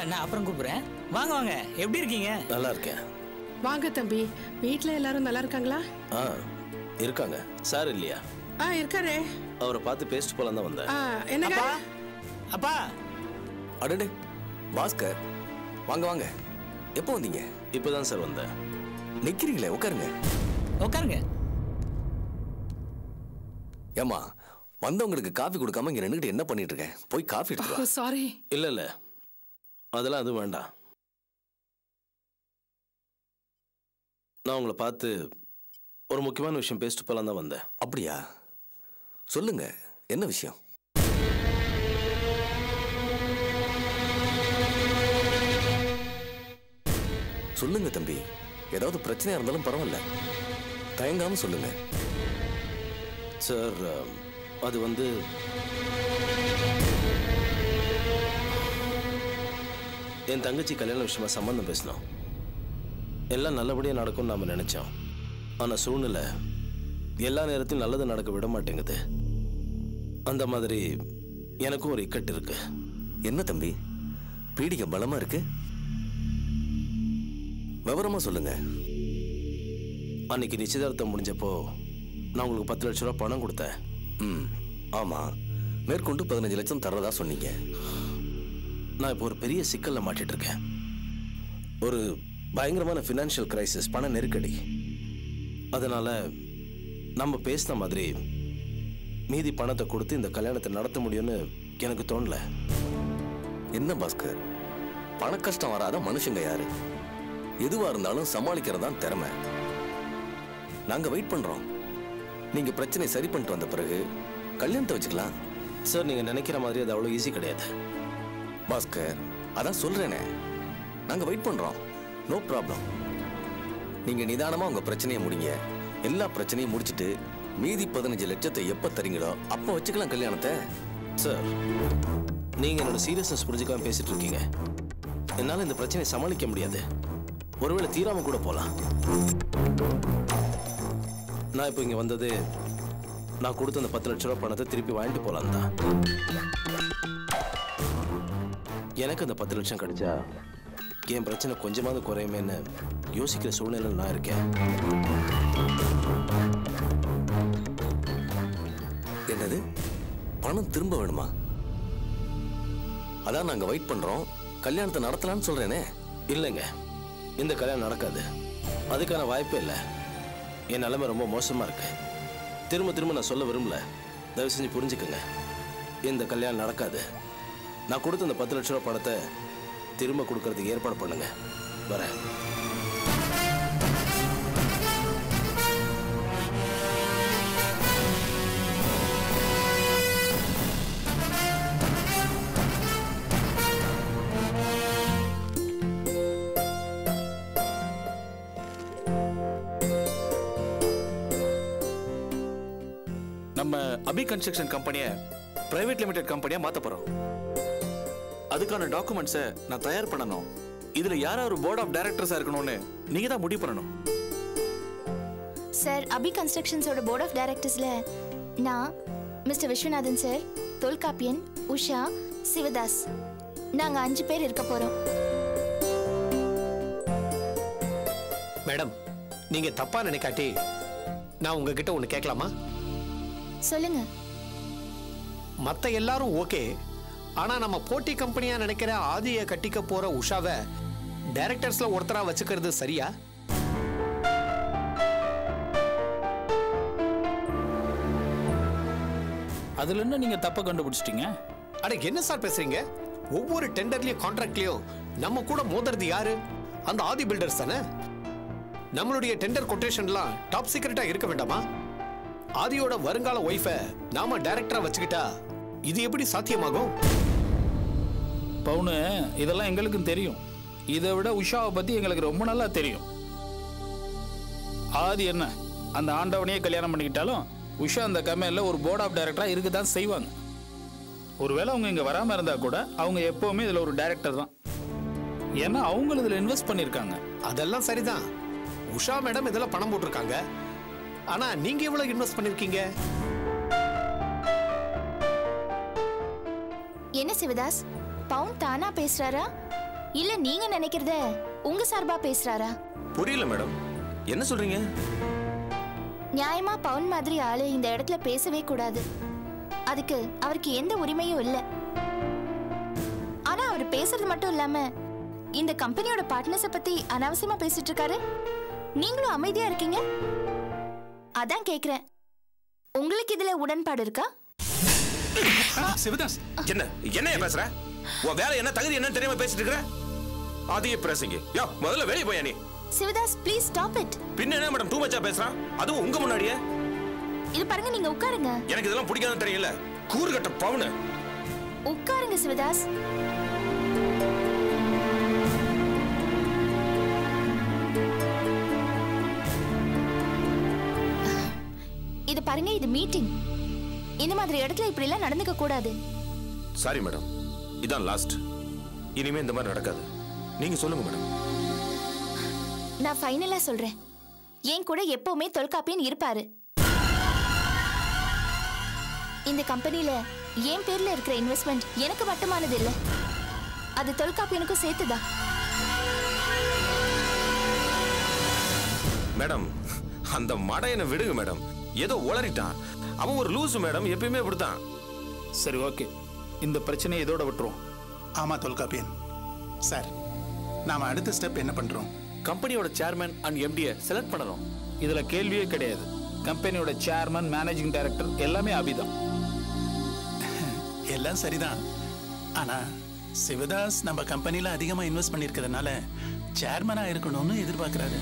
நான் அப்புறம் கூப்பிடுறேன் வாங்க வாங்க எப்படி இருக்கீங்க நல்லா இருக்கேன் வாங்க தம்பி வீட்ல எல்லாரும் நல்லா இருக்காங்களா ஆ இருக்காங்க சார் இல்லையா ஆ இருக்காரே அவரை பார்த்து பேசிட்டு போலாம் தான் வந்தேன் ஆ என்னங்க அப்பா அப்பா அடடே பாஸ்கர் வாங்க வாங்க எப்போ வந்தீங்க இப்பதான் சார் வந்தேன் நிக்கிறீங்களே உட்காருங்க உட்காருங்க ஏமா வந்தவங்களுக்கு காஃபி கொடுக்காம இங்க நின்னுகிட்டு என்ன பண்ணிட்டு இருக்கேன் போய் காஃபி எடுத்து வா சாரி இல்ல இல்ல அதெல்லாம் எதுவும் வேண்டாம் நான் உங்களை பார்த்து ஒரு முக்கியமான விஷயம் பேசிட்டு போலாம் தான் வந்தேன் அப்படியா சொல்லுங்க என்ன விஷயம் சொல்லுங்க தம்பி ஏதாவது பிரச்சனையா இருந்தாலும் பரவாயில்ல தயங்காம சொல்லுங்க சார் அது வந்து என் தங்கச்சி கல்யாண விஷயமா சம்பந்தம் பேசினோம் எல்லாம் நல்லபடியாக நடக்கும்னு நாம நினைச்சோம் ஆனால் சூழ்நிலை எல்லா நேரத்திலும் நல்லது நடக்க விட மாட்டேங்குது அந்த மாதிரி எனக்கும் ஒரு இக்கட்டு இருக்கு என்ன தம்பி பீடிகை பலமா இருக்கு விவரமா சொல்லுங்க அன்னைக்கு நிச்சயதார்த்தம் முடிஞ்சப்போ நான் உங்களுக்கு பத்து லட்ச ரூபா பணம் கொடுத்தேன் ம் ஆமா மேற்கொண்டு பதினஞ்சு லட்சம் தர்றதா சொன்னீங்க நான் இப்போ ஒரு பெரிய சிக்கல்ல மாட்டிட்டு இருக்கேன் ஒரு பயங்கரமான ஃபினான்ஷியல் கிரைசிஸ் பண நெருக்கடி அதனால நம்ம பேசின மாதிரி மீதி பணத்தை கொடுத்து இந்த கல்யாணத்தை நடத்த முடியும்னு எனக்கு தோணல என்ன பாஸ்கர் பண கஷ்டம் வராத மனுஷங்க யாரு எதுவா இருந்தாலும் சமாளிக்கிறது தான் திறமை நாங்க வெயிட் பண்றோம் நீங்க பிரச்சனை சரி பண்ணிட்டு வந்த பிறகு கல்யாணத்தை வச்சுக்கலாம் சார் நீங்க நினைக்கிற மாதிரி அது அவ்வளோ ஈஸி கிடையாது பாஸ்கர் அதான் சொல்றேனே நாங்க வெயிட் பண்றோம் நோ ப்ராப்ளம் நீங்க நிதானமா உங்க பிரச்சனையை முடிங்க எல்லா பிரச்சனையும் முடிச்சிட்டு மீதி பதினஞ்சு லட்சத்தை எப்ப தரீங்களோ அப்ப வச்சுக்கலாம் கல்யாணத்தை சார் நீங்க என்னோட சீரியஸ்னஸ் புரிஞ்சுக்காம பேசிட்டு இருக்கீங்க என்னால இந்த பிரச்சனையை சமாளிக்க முடியாது ஒருவேளை தீராம கூட போலாம் நான் இப்போ இங்க வந்தது நான் கொடுத்த அந்த பத்து லட்ச ரூபாய் பணத்தை திருப்பி வாங்கிட்டு போலாம் தான் எனக்கு அந்த பத்து லட்சம் கிடைச்சா என் பிரச்சனை கொஞ்சமாவது குறையுமேன்னு யோசிக்கிற சூழ்நிலையில் நான் இருக்கேன் என்னது பணம் திரும்ப வேணுமா அதான் நாங்க வெயிட் பண்றோம் கல்யாணத்தை நடத்தலாம்னு சொல்றேனே இல்லைங்க இந்த கல்யாணம் நடக்காது அதுக்கான வாய்ப்பே இல்லை என் நிலைமை ரொம்ப மோசமா இருக்கு திரும்ப திரும்ப நான் சொல்ல விரும்பல தயவு செஞ்சு புரிஞ்சுக்கங்க இந்த கல்யாணம் நடக்காது நான் கொடுத்த இந்த பத்து லட்ச ரூபா பணத்தை திரும்ப கொடுக்கறதுக்கு ஏற்பாடு பண்ணுங்க வரேன் நம்ம அபி கன்ஸ்ட்ரக்ஷன் கம்பெனியை பிரைவேட் லிமிடெட் கம்பெனியா மாத்த போறோம் அதுக்கான டாக்குமெண்ட்ஸை நான் தயார் பண்ணணும் இதுல யார் ஒரு போர்ட் ஆஃப் டைரக்டர்ஸா இருக்கணும்னு நீங்க தான் முடிவு பண்ணணும் சார் அபி கன்ஸ்ட்ரக்ஷன்ஸோட போர்ட் ஆஃப் டைரக்டர்ஸ்ல நான் மிஸ்டர் விஸ்வநாதன் சார் தொல்காப்பியன் உஷா சிவதாஸ் நாங்க அஞ்சு பேர் இருக்க போறோம் மேடம் நீங்க தப்பா நினைக்காட்டி நான் உங்ககிட்ட ஒன்று கேட்கலாமா சொல்லுங்க மற்ற எல்லாரும் ஓகே ஆனா நம்ம போட்டி கம்பெனியா நினைக்கிற ஆதியை கட்டிக்க போற உஷாவை டைரக்டர்ஸ்ல ஒருத்தரா வச்சுக்கிறது சரியா அதுல என்ன நீங்க தப்ப கண்டுபிடிச்சிட்டீங்க அட என்ன சார் பேசுறீங்க ஒவ்வொரு டெண்டர்லயும் கான்ட்ராக்ட்லயும் நம்ம கூட மோதுறது யாரு அந்த ஆதி பில்டர்ஸ் தானே நம்மளுடைய டெண்டர் கொட்டேஷன்லாம் டாப் சீக்கிரட்டா இருக்க வேண்டாமா ஆதியோட வருங்கால ஒய்ஃபை நாம டைரக்டரா வச்சுக்கிட்டா இது எப்படி சாத்தியமாகும் பவுனு இதெல்லாம் எங்களுக்கும் தெரியும் இதை விட உஷாவை பத்தி எங்களுக்கு ரொம்ப நல்லா தெரியும் ஆதி என்ன அந்த ஆண்டவனையே கல்யாணம் பண்ணிக்கிட்டாலும் உஷா அந்த கம்பெனியில் ஒரு போர்ட் ஆஃப் டைரக்டரா இருக்க தான் செய்வாங்க ஒருவேளை அவங்க இங்க வராம இருந்தா கூட அவங்க எப்பவுமே இதுல ஒரு டைரக்டர் தான் ஏன்னா அவங்க இதுல இன்வெஸ்ட் பண்ணிருக்காங்க அதெல்லாம் சரிதான் உஷா மேடம் இதெல்லாம் பணம் போட்டிருக்காங்க ஆனா நீங்க எவ்வளவு இன்வெஸ்ட் பண்ணிருக்கீங்க என்ன சிவதாஸ் பவுன் தானா பேசுறாரா இல்ல நீங்க நினைக்கிறத உங்க சார்பா பேசுறாரா புரியல மேடம் என்ன சொல்றீங்க நியாயமா பவுன் மாதிரி ஆளு இந்த இடத்துல பேசவே கூடாது அதுக்கு அவருக்கு எந்த உரிமையும் இல்ல ஆனா அவர் பேசுறது மட்டும் இல்லாம இந்த கம்பெனியோட பார்ட்னர்ஸ பத்தி அனாவசியமா பேசிட்டு இருக்காரு நீங்களும் அமைதியா இருக்கீங்க அதான் கேக்குறேன் உங்களுக்கு இதுல உடன்பாடு இருக்கா சிவதாஸ் என்ன என்ன பேசுற உன் வேலை என்ன தகுதி என்னன்னு தெரியாம பேசிட்டு இருக்கிற அதையே பேசுங்க யோ முதல்ல வெளியே போயா நீ சிவதாஸ் ப்ளீஸ் ஸ்டாப் இட் பின்ன என்ன மேடம் டூ மச்சா பேசுறான் அதுவும் உங்க முன்னாடியே இது பாருங்க நீங்க உட்காருங்க எனக்கு இதெல்லாம் பிடிக்காதுன்னு தெரியல கூறுகட்ட பவுனு உட்காருங்க சிவதாஸ் இது பாருங்க இது மீட்டிங் இந்த மாதிரி இடத்துல இப்படி எல்லாம் நடந்துக்க கூடாது சாரி மேடம் இதான் லாஸ்ட் இனிமே இந்த மாதிரி நடக்காது நீங்க சொல்லுங்க மேடம் நான் ஃபைனலா சொல்றேன் என் கூட எப்பவுமே தொல்காப்பியன் இருப்பாரு இந்த கம்பெனில என் பேர்ல இருக்கிற இன்வெஸ்ட்மெண்ட் எனக்கு மட்டுமானது இல்ல அது தொல்காப்பியனுக்கும் சேர்த்துதான் மேடம் அந்த மடையனை விடுங்க மேடம் ஏதோ உளறிட்டான் அவன் ஒரு லூசு மேடம் எப்பயுமே இப்படித்தான் சரி ஓகே இந்த பிரச்சனையை இதோட விட்டுருவோம் ஆமா தொல்காப்பியன் சார் நாம அடுத்த ஸ்டெப் என்ன பண்றோம் கம்பெனியோட சேர்மேன் அண்ட் எம்டியை செலக்ட் பண்ணணும் இதுல கேள்வியே கிடையாது கம்பெனியோட சேர்மன் மேனேஜிங் டைரக்டர் எல்லாமே அபிதான் எல்லாம் சரிதான் ஆனா சிவதாஸ் நம்ம கம்பெனில அதிகமா இன்வெஸ்ட் பண்ணிருக்கிறதுனால சேர்மனா இருக்கணும்னு எதிர்பார்க்கறாரு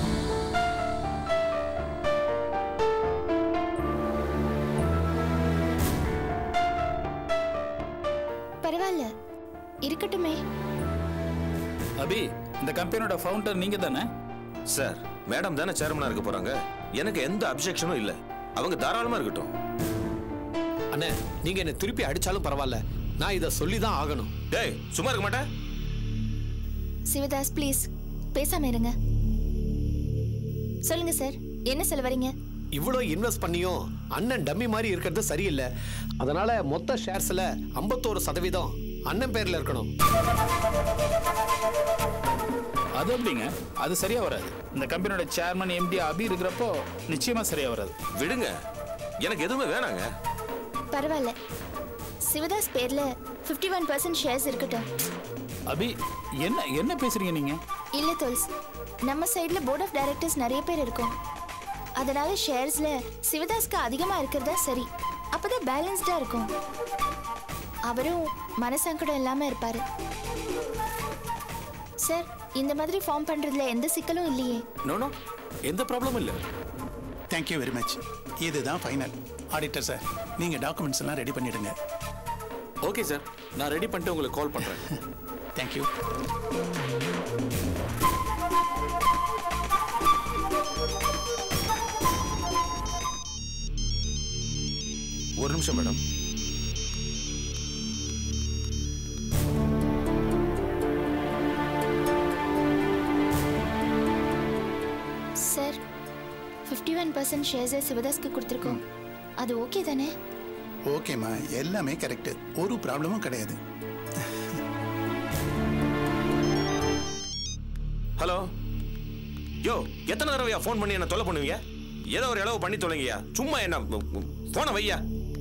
பரவாயில்ல இருக்கட்டுமே அபி இந்த கம்பெனியோட ஃபவுண்டர் நீங்க தானே சார் மேடம் தானே சேர்மனா இருக்க போறாங்க எனக்கு எந்த அப்செக்ஷனும் இல்ல அவங்க தாராளமா இருக்கட்டும் அண்ணே நீங்க என்ன திருப்பி அடிச்சாலும் பரவாயில்ல நான் இதை சொல்லி தான் ஆகணும் டேய் சும்மா இருக்க மாட்டேன் சிவதாஸ் ப்ளீஸ் பேசாம இருங்க சொல்லுங்க சார் என்ன சொல்ல வரீங்க இவ்வளோ இன்வெஸ்ட் பண்ணியும் அண்ணன் டம்மி மாதிரி இருக்கிறது சரியில்லை அதனால மொத்த ஷேர்ஸ்ல ஐம்பத்தோரு சதவீதம் அண்ணன் பேர்ல இருக்கணும் அது எப்படிங்க அது சரியா வராது இந்த கம்பெனியோட சேர்மன் எம்டி அபி இருக்கிறப்போ நிச்சயமா சரியா வராது விடுங்க எனக்கு எதுவுமே வேணாங்க பரவாயில்ல சிவதாஸ் பேர்ல 51% ஒன் பர்சன்ட் ஷேர்ஸ் இருக்கட்டும் அபி என்ன என்ன பேசுறீங்க நீங்க இல்ல தோல்ஸ் நம்ம சைடுல போர்ட் ஆஃப் டைரக்டர்ஸ் நிறைய பேர் இருக்கோம் அதனால ஷேர்ஸ்ல சிவதாஸ்க்கு அதிகமா இருக்கிறதா சரி அப்பதான் பேலன்ஸ்டா இருக்கும் அவரும் மனசங்கடம் இல்லாம இருப்பாரு சார் இந்த மாதிரி ஃபார்ம் பண்றதுல எந்த சிக்கலும் இல்லையே நோ நோ எந்த ப்ராப்ளமும் இல்லை தேங்க்யூ வெரி மச் இதுதான் ஃபைனல் ஆடிட்டர் சார் நீங்க டாக்குமெண்ட்ஸ் எல்லாம் ரெடி பண்ணிடுங்க ஓகே சார் நான் ரெடி பண்ணிட்டு உங்களுக்கு கால் பண்றேன் தேங்க்யூ ஒரு நிமிஷம் மேடம் சார் 51% ஒன் பர்சன்ட் ஷேர்ஸை சிவதாஸ்க்கு கொடுத்துருக்கோம் அது ஓகே தானே ஓகேம்மா எல்லாமே கரெக்ட் ஒரு ப்ராப்ளமும் கிடையாது ஹலோ யோ எத்தனை தடவையா ஃபோன் பண்ணி என்ன தொலை பண்ணுவீங்க ஏதோ ஒரு இளவு பண்ணி தொலைங்கய்யா சும்மா என்ன போன வையா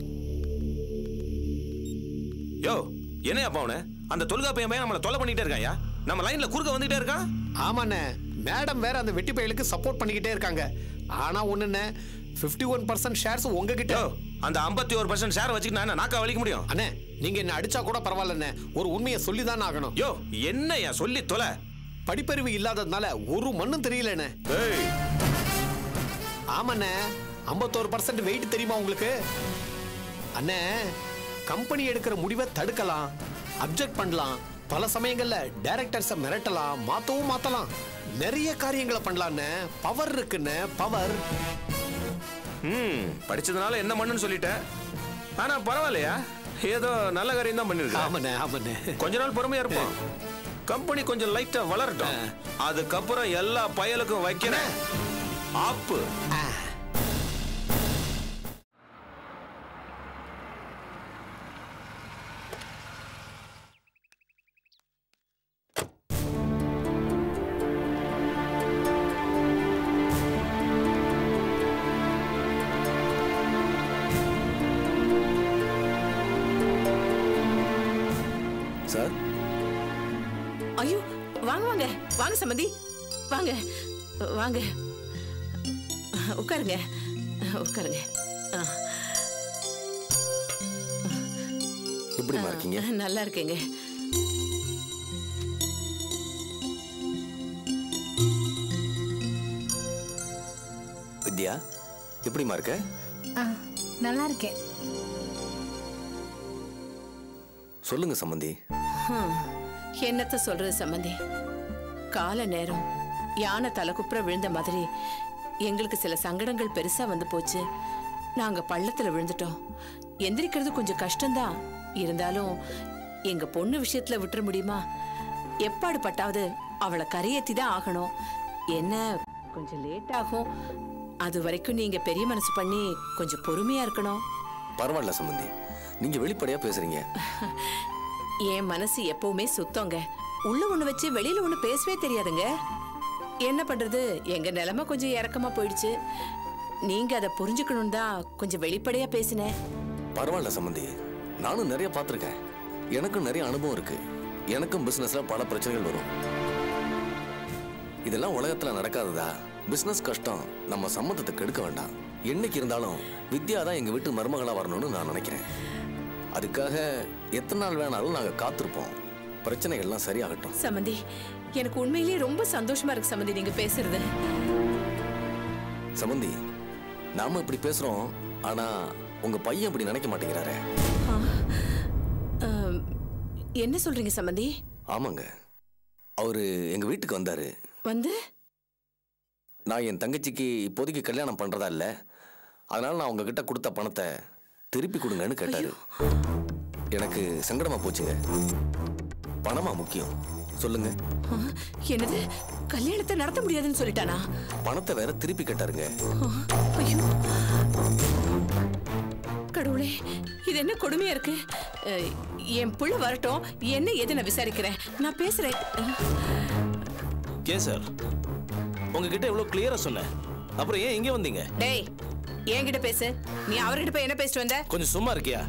யோ என்னையா பவுனு அந்த தொல்காப்பையன் பையன் நம்மளை தொலை பண்ணிட்டே இருக்காயா நம்ம லைன்ல குறுக்க வந்துட்டே இருக்கான் ஆமாண்ணே மேடம் வேற அந்த வெட்டி பயலுக்கு சப்போர்ட் பண்ணிக்கிட்டே இருக்காங்க ஆனா ஒண்ணுண்ணே 51% ஒன் பர்சன்ட் ஷேர்ஸ் உங்ககிட்ட யோ அந்த ஐம்பத்தி ஒரு பர்சன்ட் ஷேர் வச்சுட்டு நான் என்ன நாக்கா வலிக்க முடியும் அண்ணே நீங்க என்ன அடிச்சா கூட பரவாயில்லண்ணே ஒரு உண்மையை சொல்லி தான் ஆகணும் யோ என்னய்யா சொல்லி தொலை படிப்பறிவு இல்லாததுனால ஒரு மண்ணும் தெரியலண்ணே ஏய் ஆமாண்ணே ஐம்பத்தோரு பர்சன்ட் வெயிட் தெரியுமா உங்களுக்கு அண்ணே கம்பெனி எடுக்கிற முடிவை தடுக்கலாம் அப்ஜெக்ட் பண்ணலாம் பல சமயங்கள்ல டைரக்டர்ஸை மிரட்டலாம் மாத்தவும் மாத்தலாம் நிறைய காரியங்களை பண்ணலாம்ண்ணே பவர் இருக்குண்ணே பவர் ம் படிச்சதுனால என்ன பண்ணுன்னு சொல்லிட்டேன் ஆனா பரவாயில்லையா ஏதோ நல்ல காரியம் தான் பண்ணிருக்கேன் ஆமாண்ணே ஆமாண்ணே கொஞ்ச நாள் பொறுமையா இருப்போம் கம்பெனி கொஞ்சம் லைட்டா வளரட்டும் அதுக்கப்புறம் எல்லா பயலுக்கும் வைக்கிறேன் ஆப்பு சார் ஐயோ வாங்க வாங்க வாங்க சம்மந்தி வாங்க வாங்க உட்காருங்க உட்காருங்க ஆ, எப்படிமா இருக்கீங்க நல்லா இருக்கேங்க வித்யா எப்படிமா இருக்க ஆ நல்லா இருக்கேன் சொல்லுங்க சம்பந்தி ஹம், என்னத்த சொல்றது சம்மந்தி கால நேரம் யானை தலைக்குப்புற விழுந்த மாதிரி எங்களுக்கு சில சங்கடங்கள் பெருசா வந்து போச்சு நாங்க பள்ளத்துல விழுந்துட்டோம் எந்திரிக்கிறது கொஞ்சம் கஷ்டம்தான் இருந்தாலும் எங்க பொண்ணு விஷயத்துல விட்டுற முடியுமா எப்பாடு பட்டாவது அவளை கரையேத்தி தான் ஆகணும் என்ன கொஞ்சம் லேட் ஆகும் அது வரைக்கும் நீங்க பெரிய மனசு பண்ணி கொஞ்சம் பொறுமையா இருக்கணும் பரவாயில்ல சம்பந்தி நீங்க வெளிப்படையா பேசுறீங்க என் மனசு எப்பவுமே சுத்தங்க உள்ள ஒண்ணு வச்சு வெளியில ஒண்ணு பேசவே தெரியாதுங்க என்ன பண்றது எங்க நிலைமை கொஞ்சம் இறக்கமா போயிடுச்சு நீங்க அதை புரிஞ்சுக்கணும் தான் கொஞ்சம் வெளிப்படையா பேசினேன் பரவாயில்ல சம்பந்தி நானும் நிறைய பார்த்துருக்கேன் எனக்கும் நிறைய அனுபவம் இருக்கு எனக்கும் பிசினஸ்ல பல பிரச்சனைகள் வரும் இதெல்லாம் உலகத்துல நடக்காததா பிசினஸ் கஷ்டம் நம்ம சம்மந்தத்தை கெடுக்க வேண்டாம் என்னைக்கு இருந்தாலும் வித்யா தான் எங்க வீட்டு மருமகளா வரணும்னு நான் நினைக்கிறேன் அதுக்காக எத்தனை நாள் வேணாலும் நாங்க காத்திருப்போம் பிரச்சனைகள்லாம் சரியாகட்டும் சமந்தி எனக்கு உண்மையிலேயே ரொம்ப சந்தோஷமா இருக்கு சமந்தி நீங்க பேசுறது சமந்தி நாம இப்படி பேசுறோம் ஆனா உங்க பையன் இப்படி நினைக்க மாட்டேங்கிறாரே ஆம், என்ன சொல்றீங்க சமந்தி ஆமாங்க அவரு எங்க வீட்டுக்கு வந்தாரு வந்து நான் என் தங்கச்சிக்கு இப்போதைக்கு கல்யாணம் பண்றதா இல்ல அதனால நான் உங்ககிட்ட கொடுத்த பணத்தை திருப்பி கொடுங்கன்னு கேட்டாரு எனக்கு சங்கடமா போச்சுங்க பணமா முக்கியம் சொல்லுங்க ஆ, என்னது கல்யாணத்தை நடத்த முடியாதுன்னு சொல்லிட்டானா பணத்தை வேற திருப்பி கேட்டாருங்க ஆ, ஐயோ கடவுளே இது என்ன கொடுமையா இருக்கு அஹ், என் புள்ள வரட்டும் என்ன ஏது நான் விசாரிக்கிறேன் நான் பேசுறேன் அஹ், ஏன் சார் உங்ககிட்ட எவ்வளவு கிளியரா சொன்னேன் அப்புறம் ஏன் இங்க வந்தீங்க டேய் என்கிட்ட பேசு நீ அவர்கிட்ட போய் என்ன பேசிட்டு வந்த கொஞ்சம் சும்மா இருக்கியா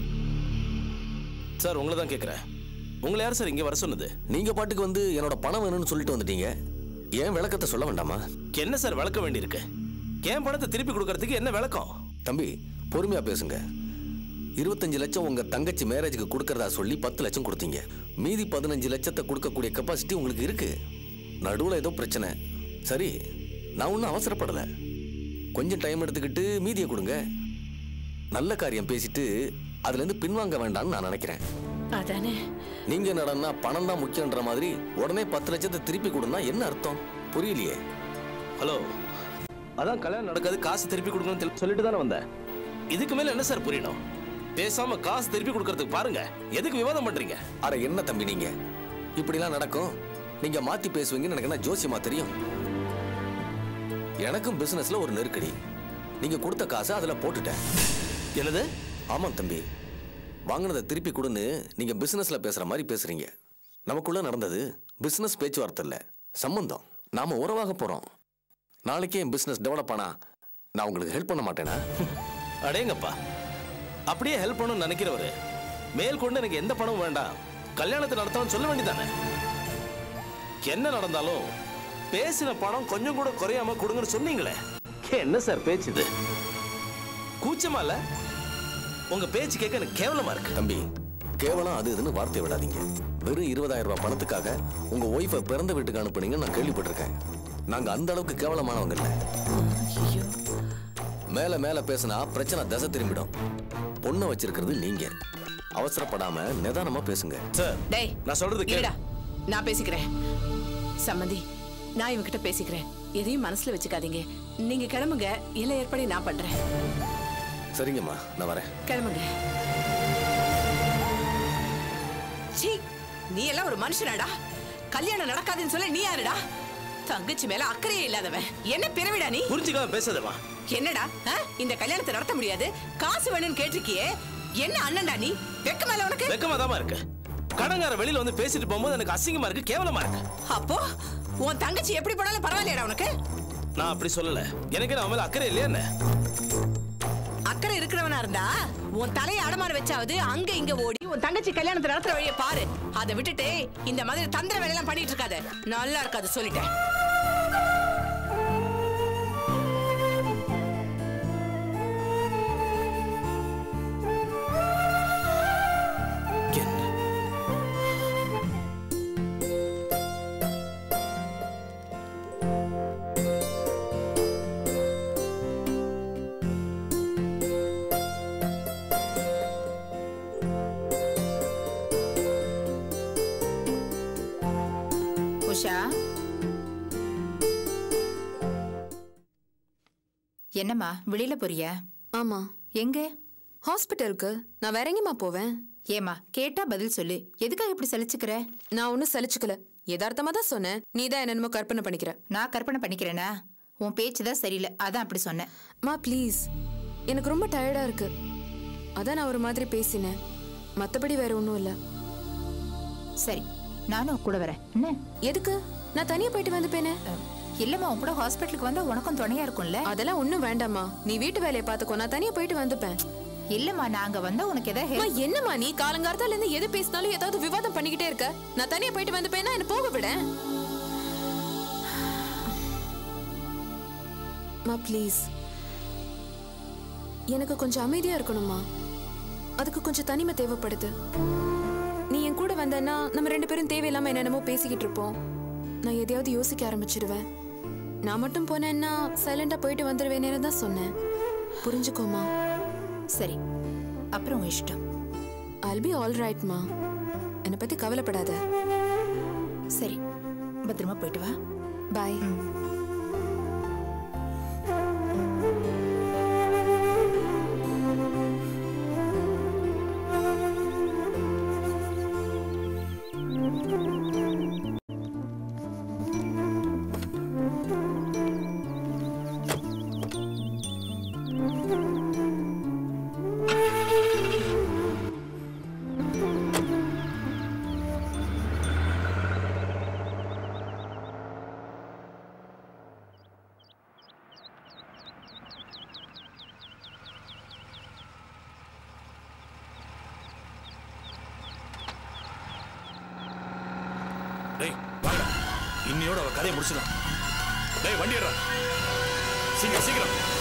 சார் உங்களை தான் கேட்குறேன் உங்களை யார் சார் இங்கே வர சொன்னது நீங்க பாட்டுக்கு வந்து என்னோட பணம் வேணும்னு சொல்லிட்டு வந்துட்டீங்க ஏன் விளக்கத்தை சொல்ல வேண்டாமா என்ன சார் விளக்க வேண்டியிருக்கு என் பணத்தை திருப்பி கொடுக்கறதுக்கு என்ன விளக்கம் தம்பி பொறுமையா பேசுங்க இருபத்தஞ்சு லட்சம் உங்க தங்கச்சி மேரேஜுக்கு கொடுக்கறதா சொல்லி பத்து லட்சம் கொடுத்தீங்க மீதி பதினஞ்சு லட்சத்தை கொடுக்கக்கூடிய கெப்பாசிட்டி உங்களுக்கு இருக்கு நடுவுல ஏதோ பிரச்சனை சரி நான் ஒன்றும் அவசரப்படல கொஞ்சம் டைம் எடுத்துக்கிட்டு மீதியை கொடுங்க நல்ல காரியம் பேசிட்டு அதுல இருந்து பின்வாங்க வேண்டாம்னு நான் நினைக்கிறேன் அதானே நீங்க என்னடா பணம் தான் முக்கியன்ற மாதிரி உடனே பத்து லட்சத்தை திருப்பி கொடுனா என்ன அர்த்தம் புரியலையே ஹலோ அதான் கல்யாணம் நடக்காது காசு திருப்பி கொடுக்கணும்னு தெளி- சொல்லிட்டு தானே வந்தேன் இதுக்கு மேல என்ன சார் புரியணும் பேசாம காசு திருப்பி கொடுக்கறதுக்கு பாருங்க எதுக்கு விவாதம் பண்றீங்க அட என்ன தம்பி நீங்க இப்படிலாம் நடக்கும் நீங்க மாத்தி பேசுவீங்கன்னு எனக்கு என்ன ஜோசியமா தெரியும் எனக்கும் பிசினஸ்ல ஒரு நெருக்கடி நீங்க கொடுத்த காசை அதுல போட்டுட்டேன் என்னது ஆமாம் தம்பி வாங்கினதை திருப்பி கொடுன்னு நீங்க பிசினஸ்ல பேசுற மாதிரி பேசுறீங்க நமக்குள்ள நடந்தது பிசினஸ் பேச்சுவார்த்தை இல்ல சம்பந்தம் நாம உறவாக போறோம் நாளைக்கே என் பிசினஸ் டெவலப் ஆனா நான் உங்களுக்கு ஹெல்ப் பண்ண மாட்டேனா அடேங்கப்பா அப்படியே ஹெல்ப் பண்ணணும்னு நினைக்கிறவரு மேல் கொண்டு எனக்கு எந்த பணமும் வேண்டாம் கல்யாணத்தை நடத்தணும்னு சொல்ல வேண்டியதானே என்ன நடந்தாலும் பேசின பணம் கொஞ்சம் கூட குறையாம கொடுங்கன்னு சொன்னீங்களே என்ன சார் பேச்சு இது கூச்சமா இல்ல உங்க பேச்சு கேட்க எனக்கு கேவலமா இருக்கு தம்பி கேவலம் அது இதுன்னு வார்த்தை விடாதீங்க வெறும் இருபதாயிரம் ரூபாய் பணத்துக்காக உங்க ஒய்ஃபை பிறந்த வீட்டுக்கு அனுப்புனீங்கன்னு நான் கேள்விப்பட்டிருக்கேன் நாங்க அந்த அளவுக்கு கேவலமானவங்க இல்ல ஐயோ மேல மேல பேசினா பிரச்சனை தசை திரும்பிடும் பொண்ணை வச்சிருக்கிறது நீங்க அவசரப்படாம நிதானமா பேசுங்க சார் டேய் நான் சொல்றது கேளு இருடா நான் பேசிக்கிறேன் சம்மந்தி நான் இவகிட்ட பேசிக்கிறேன் எதையும் மனசுல வச்சுக்காதீங்க நீங்க கிளம்புங்க எல்லா ஏற்பாடையும் நான் பண்றேன் சரிங்கம்மா நான் வரேன் கிளம்புங்க சீ நீ எல்லாம் ஒரு மனுஷனாடா கல்யாணம் நடக்காதுன்னு சொல்ல நீ யாருடா தங்கச்சி மேல அக்கறையே இல்லாதவன் என்ன பிறவிடா நீ புரிஞ்சுக்காம பேசாதமா என்னடா ஆ? இந்த கல்யாணத்தை நடத்த முடியாது காசு வேணும்னு கேட்டிருக்கியே என்ன அண்ணன்டா நீ வெக்க மேல உனக்கு வெக்கமா தான் இருக்கு கடங்கார வெளியில வந்து பேசிட்டு போகும்போது எனக்கு அசிங்கமா இருக்கு கேவலமா இருக்கு அப்போ உன் தங்கச்சி எப்படி போனாலும் பரவாயில்லையாடா உனக்கு நான் அப்படி சொல்லல எனக்கு நான் மேல அக்கறை இல்லையா என்ன அக்கறை அக்கறை இருக்கிறவனா இருந்தா உன் தலையை அடமான வச்சாவது அங்க இங்க ஓடி உன் தங்கச்சி கல்யாணத்தை நடத்துற வழியை பாரு அதை விட்டுட்டு இந்த மாதிரி தந்திர வேலையெல்லாம் பண்ணிட்டு இருக்காத நல்லா இருக்காது சொல்லிட்டேன் என்ன உஷா என்னம்மா வெளியில போறியா ஆமா எங்க ஹாஸ்பிட்டலுக்கு நான் வேற எங்கேம்மா போவேன் ஏமா கேட்டா பதில் சொல்லு எதுக்காக இப்படி சலிச்சுக்கிற நான் ஒன்றும் சலிச்சுக்கல யதார்த்தமா தான் சொன்னேன் நீ தான் என்னென்னமோ கற்பனை பண்ணிக்கிற நான் கற்பனை பண்ணிக்கிறேனா உன் பேச்சு தான் சரியில்லை அதான் அப்படி சொன்னேன் மா ப்ளீஸ் எனக்கு ரொம்ப டயர்டா இருக்கு அதான் நான் ஒரு மாதிரி பேசினேன் மற்றபடி வேற ஒன்றும் இல்லை சரி நானும் கூட வரேன் என்ன எதுக்கு நான் தனியா போயிட்டு வந்துப்பேனே இல்லம்மா உன் கூட ஹாஸ்பிட்டலுக்கு வந்தா உனக்கும் துணையா இருக்கும்ல அதெல்லாம் ஒன்றும் வேண்டாம்மா நீ வீட்டு வேலையை பார்த்துக்கோ நான் தனியா போயிட்டு வந்துப்பேன் இல்லம்மா நாங்க வந்தா உனக்கு ஏதாவது அம்மா, help- என்னம்மா நீ காலங்காலத்தால இருந்து எது பேசினாலும் ஏதாவது விவாதம் பண்ணிக்கிட்டே இருக்க நான் தனியா போயிட்டு வந்துப்பேன்னா என்ன போக விட மா ப்ளீஸ் எனக்கு கொஞ்சம் அமைதியா இருக்கணுமா அதுக்கு கொஞ்சம் தனிமை தேவைப்படுது நீ என் கூட வந்தேன்னா நம்ம ரெண்டு பேரும் தேவையில்லாம என்னென்னமோ பேசிக்கிட்டு இருப்போம் நான் எதையாவது யோசிக்க ஆரம்பிச்சிடுவேன் நான் மட்டும் போனேன்னா சைலண்டா போயிட்டு வந்துடுவேனேன்னு தான் சொன்னேன் புரிஞ்சுக்கோமா சரி அப்புறம் உன் இஷ்டம் I'll be all right மா என்னை பத்தி கவலைப்படாத சரி பத்திரமா போயிட்டு வா பாய் டேய் வாங்கடா இன்னையோட அவ கதையை முடிச்சிடலாம் டேய் வண்டி எடுறா சீக்கிரம் சீக்கிரம்